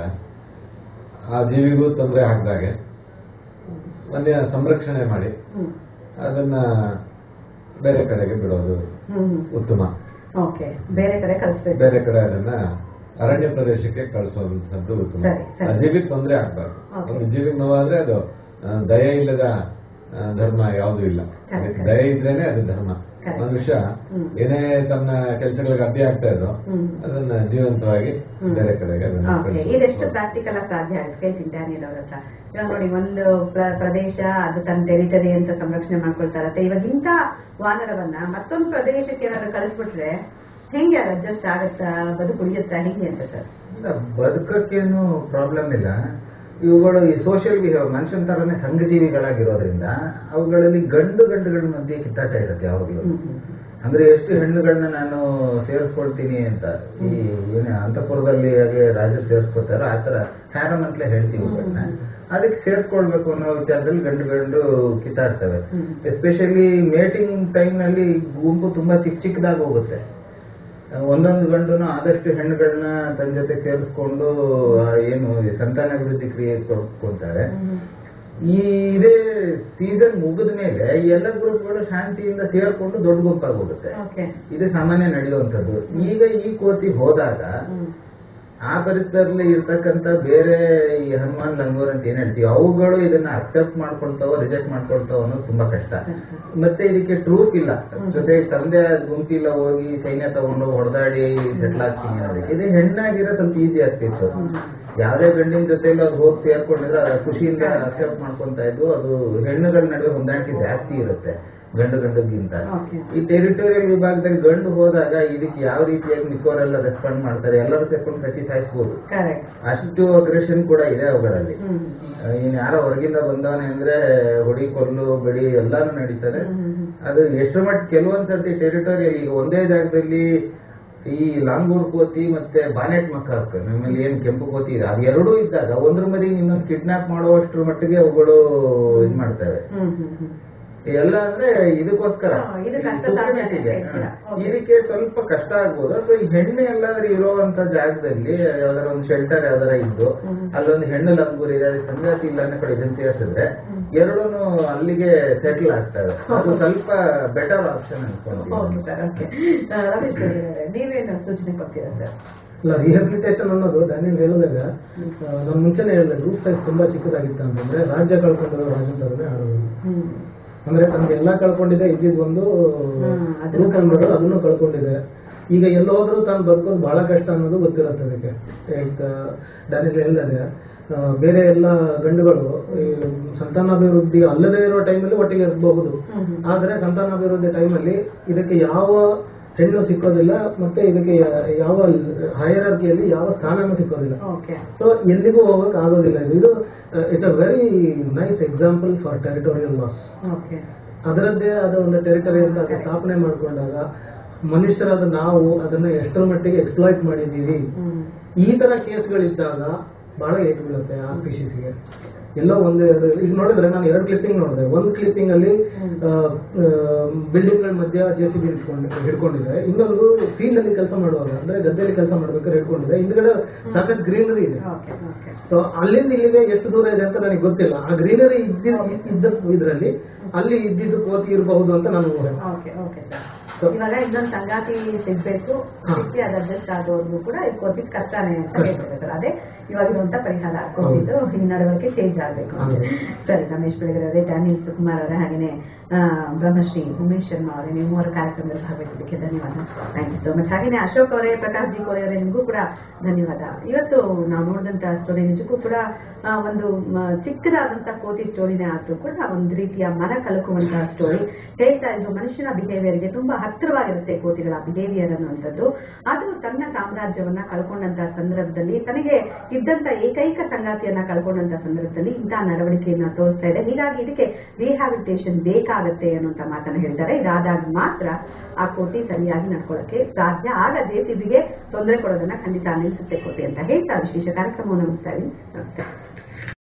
ಆ ಜೀವಿಗೂ ತೊಂದರೆ ಆಗದಾಗೆ ವನ್ಯ ಸಂರಕ್ಷಣೆ ಮಾಡಿ ಹ್ಮ್ ಅದನ್ನ ಬೇರೆ ಕಡೆಗೆ ಬಿಡೋದು ಹ್ಮ್ ಉತ್ತಮ ಓಕೆ ಬೇರೆ ಕಡೆ ಕಳಿಸ್ಬೇಕು ಬೇರೆ ಕಡೆ ಅದನ್ನ ಅರಣ್ಯ ಪ್ರದೇಶಕ್ಕೆ ಕಳಿಸುವಂತದ್ದು ಉತ್ತಮ ಸರಿ, ಸರಿ. ಆ ಜೀವಿಗೆ ತೊಂದರೆ ಆಗ್ಬಾರ್ದು Okay. ಒಂದು ಜೀವಿಗೆ ನೋವಾದ್ರೆ ಅದು ಆ, ದಯೆ ಇಲ್ಲದ ಆ, ಧರ್ಮ ಯಾವುದು ಇಲ್ಲ Correct, ಅದಕ್ಕೆ correct. ದಯೆ ಇದ್ರೇನೆ ಅದು ಧರ್ಮ Correct. ಮನುಷ್ಯ ಹ್ಮ್. ಏನೇ ತನ್ನ ಕೆಲಸಗಳಿಗೆ ಅಡ್ಡಿ ಆಗ್ತಾ ಇದ್ರು ಹ್ಮ್. ಅದನ್ನ ಜೀವಂತವಾಗಿ ಹ್ಮ್. ಬೇರೆ ಕಡೆಗೆ ಅದನ್ನ ಓಕೆ ಕಳಿಸೋದು. ಇದೆಷ್ಟು ಪ್ರಾಕ್ಟಿಕಲ್ ಆಗಿ ಸಾಧ್ಯ ಆಗುತ್ತೆ ಕೇಳ್ತೀನಿ ಡ್ಯಾನಿಯಲ್ ಅವ್ರ ಹತ್ರ ಇವಾಗ ನೋಡಿ ಒಂದು ಪ್ರ- ಪ್ರದೇಶ ಅದು ತನ್ನ ಟೆರಿಟರಿ ಅಂತ ಸಂರಕ್ಷಣೆ ಮಾಡ್ಕೊಳ್ತಾ ಇರತ್ತೆ ಇವಾಗ ಇಂಥ ವಾನರವನ್ನ ಮತ್ತೊಂದು ಪ್ರದೇಶಕ್ಕೆ ಏನಾದ್ರು ಕಳಿಸ್ಬಿಟ್ರೆ ಹೆಂಗೆ ಅದು ಅಡ್ಜಸ್ಟ್ ಆಗತ್ತಾ ಬದುಕು ಉಳಿಯುತ್ತಾ ಹೆಂಗೆ ಅಂತ ಸರ್ ಇಲ್ಲ ಬದುಕಕ್ಕೇನು ಪ್ರಾಬ್ಲಮ್ ಇಲ್ಲ ಇವುಗಳು ಈ ಸೋಷಿಯಲ್ ಬಿಹೇವ್ ಮನುಷ್ಯನ ತರನೇ ಸಂಘಜೀವಿಗಳಾಗಿರೋದ್ರಿಂದ ಅವುಗಳಲ್ಲಿ ಗಂಡು ಗಂಡುಗಳ ಮಧ್ಯೆ ಕಿತ್ತಾಟ ಇರುತ್ತೆ ಯಾವಾಗಲೂ ಅಂದ್ರೆ ಎಷ್ಟು ಹೆಣ್ಣುಗಳನ್ನ ನಾನು ಸೇರಿಸ್ಕೊಳ್ತೀನಿ ಅಂತ ಈ ಏನೇ ಅಂತಃಪುರದಲ್ಲಿ ಹಾಗೆ ರಾಜರು ಸೇರಿಸ್ಕೊತಾರೋ ಆ ತರ ಹ್ಯಾರಮ್ ಅಂತಲೇ ಹೇಳ್ತೀವಿ ಇವುಗಳನ್ನ ಅದಕ್ಕೆ ಸೇರಿಸ್ಕೊಳ್ಬೇಕು ಅನ್ನೋ ವಿಚಾರದಲ್ಲಿ ಗಂಡು ಗಂಡು ಕಿತ್ತಾಡ್ತವೆ ಹ್ಮ್. ಎಸ್ಪೆಷಲಿ ಮೇಟಿಂಗ್ ಟೈಮ್ ನಲ್ಲಿ ಗುಂಪು ತುಂಬಾ ಚಿಕ್ಕ ಚಿಕ್ಕದಾಗಿ ಹೋಗುತ್ತೆ ಒಂದೊಂದು ಗಂಡುನು ಆದಷ್ಟು ಹೆಣ್ಣುಗಳನ್ನ ತನ್ನ ಜೊತೆ ಸೇರಿಸ್ಕೊಂಡು ಆ, ಏನು ಈ ಸಂತಾನಾಭಿವೃದ್ಧಿ ಕ್ರಿಯೆ ತೊಡ್ಕೊಂತಾರೆ ಈ ಇದೇ ಸೀಸನ್ ಮುಗಿದ ಮೇಲೆ ಈ ಎಲ್ಲ ಗ್ರೂಪ್ಗಳು ಶಾಂತಿಯಿಂದ ಸೇರ್ಕೊಂಡು ದೊಡ್ಡ ಗುಂಪಾಗಿ ಹೋಗುತ್ತೆ ಓಕೆ ಇದು ಸಾಮಾನ್ಯ ನಡೆಯುವಂಥದ್ದು ಈಗ ಈ ಕೋತಿ ಹೋದಾಗ ಆ ಪರಿಸರದಲ್ಲಿ ಇರ್ತಕ್ಕಂಥ ಬೇರೆ ಈ ಹನುಮಾನ್ ಲಂಗೂರ್ ಅಂತ ಏನ್ ಹೇಳ್ತೀವಿ ಅವುಗಳು ಇದನ್ನ ಅಕ್ಸೆಪ್ಟ್ ಮಾಡ್ಕೊಳ್ತಾವೋ ರಿಜೆಕ್ಟ್ ಮಾಡ್ಕೊಳ್ತಾವೋ ಅನ್ನೋದು ತುಂಬಾ ಕಷ್ಟ ಮತ್ತೆ ಇದಕ್ಕೆ ಟ್ರೂಪ್ ಇಲ್ಲ ಜೊತೆ ತಂದೆ ಗುಂಪಿಲ್ಲ ಹೋಗಿ ಸೈನ್ಯ ತಗೊಂಡು ಹೊಡೆದಾಡಿ ಸೆಟ್ಲ್ ಆಗ್ತೀನಿ ಅನ್ನೋದಕ್ಕೆ ಇದು ಹೆಣ್ಣಾಗಿರೋ ಸ್ವಲ್ಪ ಈಸಿ ಆಗ್ತಿತ್ತು ಯಾವ್ದೇ ಗಂಡಿನ ಜೊತೆಲೂ ಅದು ಹೋಗಿ ಸೇರ್ಕೊಂಡಿದ್ರೆ ಅದು ಖುಷಿಯಿಂದ ಅಕ್ಸೆಪ್ಟ್ ಮಾಡ್ಕೊಂತ ಇದ್ವು ಅದು ಹೆಣ್ಣುಗಳ ನಡುವೆ ಹೊಂದಾಣಿಕೆ ಜಾಸ್ತಿ ಇರುತ್ತೆ ಗಂಡು ಗಂಡುಗಿಂತ Okay. ಈ ಟೆರಿಟೋರಿಯಲ್ ವಿಭಾಗದಲ್ಲಿ ಗಂಡು ಹೋದಾಗ ಇದಕ್ಕೆ ಯಾವ ರೀತಿಯಾಗಿ ಮಿಕ್ಕೋರೆಲ್ಲ ರೆಸ್ಪಾಂಡ್ ಮಾಡ್ತಾರೆ ಎಲ್ಲರೂ ಸೇರ್ಕೊಂಡು ಕಚ್ಚಿ ಸಾಯಿಸ್ಬೋದು ಕರೆಕ್ಟ್ ಅಷ್ಟು ಅಗ್ರೆಷನ್ ಕೂಡ ಇದೆ ಅವುಗಳಲ್ಲಿ ಹ್ಮ್ ಆ, ಇನ್ ಯಾರೋ ಹೊರಗಿಂದ ಬಂದವನೇ ಅಂದ್ರೆ ಹೊಡಿ ಕೊಲ್ಲು ಬಡಿ ಎಲ್ಲಾನು ನಡೀತಾರೆ ಅದು ಎಷ್ಟು ಮಟ್ಟ ಕೆಲವೊಂದ್ ಸರ್ತಿ ಟೆರಿಟೋರಿಯಲ್ ಈಗ ಒಂದೇ ಜಾಗದಲ್ಲಿ ಈ ಲಾಂಗೂರ್ ಕೋತಿ ಮತ್ತೆ ಬಾನೆಟ್ ಮಕ್ಕಾಕ್ ನಮ್ಮಲ್ಲಿ ಏನ್ ಕೆಂಪು ಕೋತಿ ಇದೆ ಅದು ಎರಡೂ ಇದ್ದಾಗ ಒಂದ್ರ ಮರಿ ಇನ್ನೊಂದು ಕಿಡ್ನಾಪ್ ಮಾಡುವಷ್ಟರ ಮಟ್ಟಿಗೆ ಅವುಗಳು ಇದ್ ಮಾಡ್ತವೆ ಹ್ಮ್ ಹ್ಮ್ ಹ್ಮ್ ಎಲ್ಲ ಅಂದ್ರೆ ಇದಕ್ಕೋಸ್ಕರ ಹಾ, ಇದು ಈ ಕಷ್ಟ ಸುಖ ಸಾಧ್ಯ ಇದೆ. ಹೇಳ್ತೀರಾ. ಹಾ. Okay. ಇದಕ್ಕೆ ಸ್ವಲ್ಪ ಕಷ್ಟ ಆಗ್ಬೋದು ಅಥವಾ ಈ ಹೆಣ್ಣು ಎಲ್ಲಾದ್ರೂ ಇರುವಂತ ಜಾಗದಲ್ಲಿ ಯಾವ್ದಾರ ಒಂದು ಶೆಲ್ಟರ್ ಯಾವ್ದಾರ ಇದ್ದು ಹ್ಮ್. ಅಲ್ಲೊಂದು ಹೆಣ್ಣು ಲಂಗೂರ್ ಇದೆ ಅದಕ್ಕೆ ಸಂಗಾತಿ ಇಲ್ಲ ಅನ್ನೋ ಕಡೆ ಇದನ್ನ ಸೇರಿಸಿದ್ರೆ ಎರಡೂ ಅಲ್ಲಿಗೆ ಸೆಟ್ಲ್ ಆಗ್ತವೆ ಅದು ಸ್ವಲ್ಪ ಬೆಟರ್ ಆಪ್ಷನ್ ಓಕೆ ಅನ್ಕೊಂತೀನಿ ಸರ್ ಓಕೆ ರಮೇಶ್ ಬೇರೆ ನೀವೇನು ಸೂಚನೆ ಕೊಡ್ತೀರಾ ಸರ್ ಅಲ್ಲ ರಿಹಬಿಲಿಟೇಷನ್ ಅನ್ನೋದು ಡ್ಯಾನಿಯಲ್ ಹೇಳಿದಾಗ ನಾನು ಮುಂಚೆನೆ ಹೇಳಿದೆ ಗ್ರೂಪ್ ಸೈಜ್ ತುಂಬಾ ಚಿಕ್ಕದಾಗಿತ್ತು ಅಂತಂದ್ರೆ ರಾಜ್ಯ ಕಳ್ಕೊಂಡಿರೋ ರಾಜ್ಯ ತರನೇ ಆಡೋದು ಹ್ಮ್ ಅಂದ್ರೆ ತನಗೆ ಎಲ್ಲ ಕಳ್ಕೊಂಡಿದೆ ಇದ್ದಿದ್ ಒಂದು ಹ್ಮ್, ಅದನ್ನು ಗ್ರೂಪ್ ಅನ್ಬಿಟ್ಟು ಅದನ್ನು ಕಳ್ಕೊಂಡಿದೆ ಈಗ ಎಲ್ಲ ಹೋದ್ರೂ ತಾನು ಬದುಕೋದು ಬಹಳ ಕಷ್ಟ ಅನ್ನೋದು ಗೊತ್ತಿರುತ್ತೆ ಅದಕ್ಕೆ ಈಗ ಡ್ಯಾನಿಯಲ್ ಹೇಳಿದಾಗ ಆ, ಬೇರೆ ಎಲ್ಲ ಗಂಡುಗಳು ಈ ಸಂತಾನಾಭಿವೃದ್ಧಿ ಅಲ್ಲದೇ ಇರೋ ಟೈಮಲ್ಲಿ ಒಟ್ಟಿಗೆ ಇರಬಹುದು ಹ್ಮ್ ಹ್ಮ್. ಆದ್ರೆ ಸಂತಾನಾಭಿವೃದ್ಧಿ ಟೈಮಲ್ಲಿ ಇದಕ್ಕೆ ಯಾವ ಹೆಣ್ಣು ಸಿಕ್ಕೋದಿಲ್ಲ ಮತ್ತೆ ಇದಕ್ಕೆ ಯಾ- ಯಾವ ಹೈರಾರ್ಕಿಯಲ್ಲಿ ಯಾವ ಸ್ಥಾನನೂ ಸಿಕ್ಕೋದಿಲ್ಲ ಓಕೆ ಸೊ ಎಲ್ಲಿಗೂ ಹೋಗಕ್ ಆಗೋದಿಲ್ಲ ಇದು ಇದು it's a very nice example for territorial laws okay ಅದರದ್ದೇ ಆದ ಒಂದು ಟೆರಿಟರಿ ಅಂತ ಅದು ಸ್ಥಾಪನೆ ಮಾಡ್ಕೊಂಡಾಗ ಮನುಷ್ಯರಾದ ನಾವು ಅದನ್ನ ಎಷ್ಟರ ಮಟ್ಟಿಗೆ ಎಕ್ಸ್ಪ್ಲಾಯ್ಟ್ ಮಾಡಿದೀವಿ ಹ್ಮ್ ಈ ತರ ಕೇಸ್ಗಳಿದ್ದಾಗ ಬಹಳ ಏಟ್ ಬೀಳುತ್ತೆ ಆ ಸ್ಪೀಶೀಸ್ಗೆ ಎಲ್ಲೋ ಒಂದು ಈಗ ನೋಡಿದ್ರೆ ನಾನು ಎರಡು ಕ್ಲಿಪ್ಪಿಂಗ್ ನೋಡಿದೆ ಒಂದು ಕ್ಲಿಪ್ಪಿಂಗ್ ಅಲ್ಲಿ ಬಿಲ್ಡಿಂಗ್ ಗಳ ಮಧ್ಯ ಜೆ ಸಿ ಬಿ ಹಿಡ್ಕೊಂಡಿದೆ ಇನ್ನೊಂದು ಫೀಲ್ಡ್ ಅಲ್ಲಿ ಕೆಲಸ ಮಾಡುವಾಗ ಅಂದ್ರೆ ಗದ್ದೆಯಲ್ಲಿ ಕೆಲಸ ಮಾಡ್ಬೇಕಾದ್ರೆ ಹಿಡ್ಕೊಂಡಿದೆ ಹಿಂದ್ಗಡೆ ಸಾಕಷ್ಟು ಗ್ರೀನರಿ ಇದೆ ಓಕೆ ಓಕೆ ಸೊ ಅಲ್ಲಿಂದ ಇಲ್ಲಿಗೆ ಎಷ್ಟು ದೂರ ಇದೆ ಅಂತ ನನಗೆ ಗೊತ್ತಿಲ್ಲ ಆ ಗ್ರೀನರಿ ಇದ್ದ ಇದ್ದ ಇದರಲ್ಲಿ ಅಲ್ಲಿ ಇದ್ದಿದ್ದು ಕೋತಿ ಇರಬಹುದು ಅಂತ ನಾನು ಊಹೆ. ಓಕೆ ಓಕೆ So- ಸರ್ ಇವಾಗ ಇನ್ನೊಂದು ಸಂಗಾತಿ ಸಿಗ್ಬೇಕು ಹಾ. ಸಿಕ್ಕಿ ಅದು ಅಡ್ಜಸ್ಟ್ ಆಗೋರ್ಗು ಕೂಡ ಇದು ಕೊಟ್ಟಿದ್ ಕಷ್ಟನೇ ಅಂತ ಹೇಳ್ತಾರೆ ಸರ್ ಅದೇ ಇವಾಗಿರುವಂತ ಪರಿಹಾರ ಕೊಟ್ಟಿದ್ದು ಈ ನಡವಳಿಕೆ ಚೇಂಜ್ ಆಗ್ಬೇಕು ಅಂತ. ಹೌದು. ಸರಿ ರಮೇಶ್ ಬೆಳಗೆರೆ ಅವರೇ ಡ್ಯಾನಿಯಲ್ ಸುಕುಮಾರ್ ಅವರೇ ಹಾಗೇನೆ ಆ, ಬ್ರಹ್ಮಶ್ರೀ ಉಮೇಶ್ ಶರ್ಮಾ ಅವರೇ ನೀವು ಮೂವರ ಕಾರ್ಯಕ್ರಮದಲ್ಲಿ ಭಾಗವಹಿಸಿದ್ದಕ್ಕೆ ಧನ್ಯವಾದ ಥ್ಯಾಂಕ್ ಯು ಸೋ ಮಚ್ ಹಾಗೇನೆ ಅಶೋಕ್ ಅವರೇ ಪ್ರಕಾಶ್ ಜಿ ಕೋರೆ ಅವರೇ ನಿಮಗೂ ಕೂಡ ಧನ್ಯವಾದ ಇವತ್ತು ನಾವು ನೋಡಿದಂತ ಸ್ಟೋರಿ ನಿಜಕ್ಕೂ ಕೂಡ ಆ, ಒಂದು ಮ, ಚಿಕ್ಕದಾದಂತ ಕೋತಿ ಸ್ಟೋರಿನೇ ಆದ್ರೂ ಕೂಡ ಒಂದು ರೀತಿಯ ಮನ ಕಲಕುವಂತಹ ಸ್ಟೋರಿ ಹೇಳ್ತಾ ಇದ್ರು ಮನುಷ್ಯನ ಬಿಹೇವಿಯರ್ಗೆ ತುಂಬಾ ಹತ್ತಿರವಾಗಿರುತ್ತೆ ಕೋತಿಗಳ ಬಿಹೇವಿಯರ್ ಅನ್ನುವಂಥದ್ದು ಅದು ತನ್ನ ಸಾಮ್ರಾಜ್ಯವನ್ನ ಕಳ್ಕೊಂಡಂತಹ ಸಂದರ್ಭದಲ್ಲಿ ತನಗೆ ಇದ್ದಂತ ಏಕೈಕ ಸಂಗಾತಿಯನ್ನ ಕಳ್ಕೊಂಡಂತ ಸಂದರ್ಭದಲ್ಲಿ ಇಂತಹ ನಡವಳಿಕೆಯನ್ನ ತೋರಿಸ್ತಾ ಇದೆ ಹೀಗಾಗಿ ಇದಕ್ಕೆ ರಿಹ್ಯಾಬಿಲಿಟೇಷನ್ ಬೇಕಾಗತ್ತೆ ಅನ್ನುವಂತ ಮಾತನ್ನ ಹೇಳ್ತಾರೆ ಇದಾದಾಗ ಮಾತ್ರ ಆ ಕೋತಿ ಸರಿಯಾಗಿ ನಡ್ಕೊಳ್ಳಕ್ಕೆ ಸಾಧ್ಯ ಆಗ ಜೆಸಿಬಿಗೆ ತೊಂದರೆ ಕೊಡೋದನ್ನ ಖಂಡಿತ ನಿಲ್ಲಿಸುತ್ತೆ ಕೋತಿ ಅಂತ ಹೇಳ್ತಾ ವಿಶೇಷ ಕಾರ್ಯಕ್ರಮವನ್ನು ಮುಗಿಸ್ತಾ ಇದ್ದೀನಿ ನಮಸ್ಕಾರ